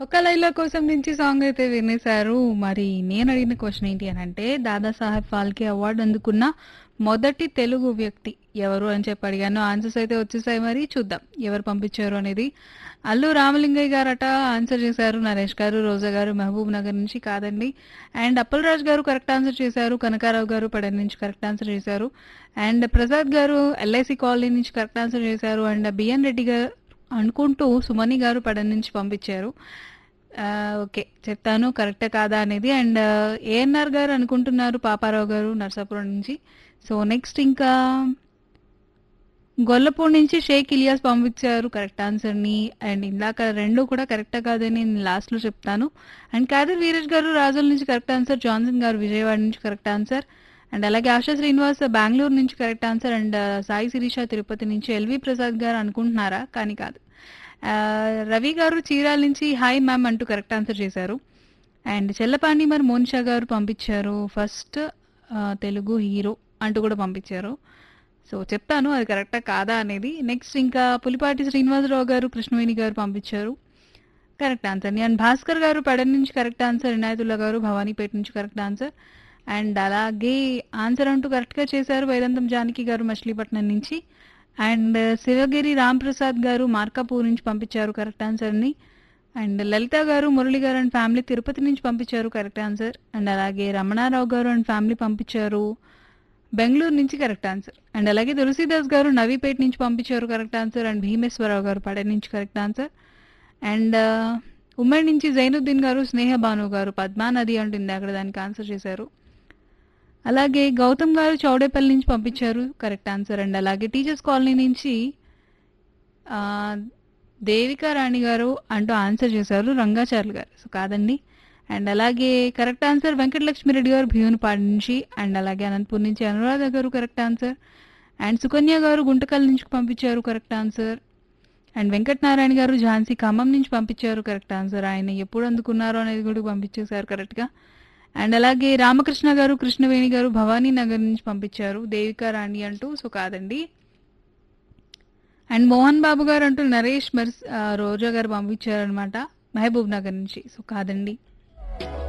ఒక లైలా కోసం నుంచి సాంగ్ అయితే వినేశారు మరి నేను అడిగిన క్వశ్చన్ ఏంటి అని అంటే దాదాసాహెబ్ ఫాల్కే అవార్డు అందుకున్న మొదటి తెలుగు వ్యక్తి ఎవరు అని చెప్పి అడిగాను ఆన్సర్స్ అయితే వచ్చేసాయి మరి చూద్దాం ఎవరు పంపించారు అనేది అల్లు రామలింగయ్య గారట ఆన్సర్ చేశారు నరేష్ గారు రోజా గారు మహబూబ్ నగర్ నుంచి కాదండి అండ్ అప్పలరాజు గారు కరెక్ట్ ఆన్సర్ చేశారు కనకారావు గారు పడన్ నుంచి కరెక్ట్ ఆన్సర్ చేశారు అండ్ ప్రసాద్ గారు ఎల్ఐసి కాలనీ నుంచి కరెక్ట్ ఆన్సర్ చేశారు అండ్ బిఎన్ రెడ్డి గారు అనుకుంటూ సుమని గారు పడన్ నుంచి పంపించారు ఆ, ఓకే చెప్తాను కరెక్టా కాదా అనేది అండ్ ఏఎన్ఆర్ గారు అనుకుంటున్నారు పాపారావు గారు నర్సాపురం నుంచి సో నెక్స్ట్ ఇంకా గొల్లపూడి నుంచి షేక్ ఇలియాస్ పంపించారు కరెక్ట్ ఆన్సర్ని అండ్ ఇందాక రెండు కూడా కరెక్టా కాదని నేను లాస్ట్లో చెప్తాను అండ్ కాదర్ వీరేష్ గారు రాజుల నుంచి కరెక్ట్ ఆన్సర్ జాన్సన్ గారు విజయవాడ నుంచి కరెక్ట్ ఆన్సర్ అండ్ అలాగే ఆశా శ్రీనివాస్ బెంగళూరు నుంచి correct answer and Sai Sirisha Tirupati నుంచి ఎల్వి ప్రసాద్ గారు అనుకుంటున్నారా కానీ కాదు ఆ, రవి గారు చీరాల నుంచి హాయ్ మ్యామ్ అంటూ కరెక్ట్ ఆన్సర్ చేశారు అండ్ చెల్లపాండి మరి మోనిషా గారు పంపించారు ఫస్ట్ తెలుగు హీరో అంటూ కూడా పంపించారు సో చెప్తాను అది కరెక్టా కాదా అనేది నెక్స్ట్ ఇంకా పులిపాటి శ్రీనివాసరావు గారు కృష్ణవేణి గారు పంపించారు కరెక్ట్ ఆన్సర్ అండ్ భాస్కర్ గారు పెడన్ నుంచి కరెక్ట్ ఆన్సర్ ఇనాయతుల్లా గారు భవానీపేట నుంచి కరెక్ట్ ఆన్సర్ అండ్ అలాగే ఆన్సర్ అంటూ కరెక్ట్గా చేశారు వైరంతం జానకి గారు మచిలీపట్నం నుంచి అండ్ శివగిరి రామ్ ప్రసాద్ గారు మార్కాపూర్ నుంచి పంపించారు కరెక్ట్ ఆన్సర్ని అండ్ లలిత గారు మురళి గారు అండ్ ఫ్యామిలీ తిరుపతి నుంచి పంపించారు కరెక్ట్ ఆన్సర్ అండ్ అలాగే రమణారావు గారు అండ్ ఫ్యామిలీ పంపించారు బెంగళూరు నుంచి కరెక్ట్ ఆన్సర్ అండ్ అలాగే తులసీదాస్ గారు నవీపేట నుంచి పంపించారు కరెక్ట్ ఆన్సర్ అండ్ భీమేశ్వరరావు గారు పడే నుంచి కరెక్ట్ ఆన్సర్ అండ్ ఉమ్మడి నుంచి జైనుద్దీన్ గారు స్నేహ భాను గారు పద్మా నది అంటుంది అక్కడ దానికి ఆన్సర్ చేశారు అలాగే గౌతమ్ గారు చౌడేపల్లి నుంచి పంపించారు కరెక్ట్ ఆన్సర్ అండ్ అలాగే టీచర్స్ కాలనీ నుంచి ఆ, దేవికా రాణి గారు అంటూ ఆన్సర్ చేశారు రంగాచార్యులు గారు సో కాదండి అండ్ అలాగే కరెక్ట్ ఆన్సర్ వెంకటలక్ష్మి రెడ్డి గారు భీమునిపాడు నుంచి అండ్ అలాగే అనంతపూర్ నుంచి అనురాధ గారు కరెక్ట్ ఆన్సర్ అండ్ సుకన్య గారు గుంటకల్ నుంచి పంపించారు కరెక్ట్ ఆన్సర్ అండ్ వెంకటనారాయణ గారు ఝాన్సీ ఖమ్మం నుంచి పంపించారు కరెక్ట్ ఆన్సర్ ఆయన ఎప్పుడు అందుకున్నారో అనేది కూడా పంపించేశారు కరెక్ట్గా అండ్ అలాగే రామకృష్ణ గారు కృష్ణవేణి గారు భవానీ నగర్ నుంచి పంపించారు దేవికా రాణి అంటూ సో కాదండి అండ్ మోహన్ బాబు గారు అంటూ నరేష్ మర్స్ ఆ, రోజా గారు పంపించారు అనమాట మహబూబ్ నగర్ నుంచి సో కాదండి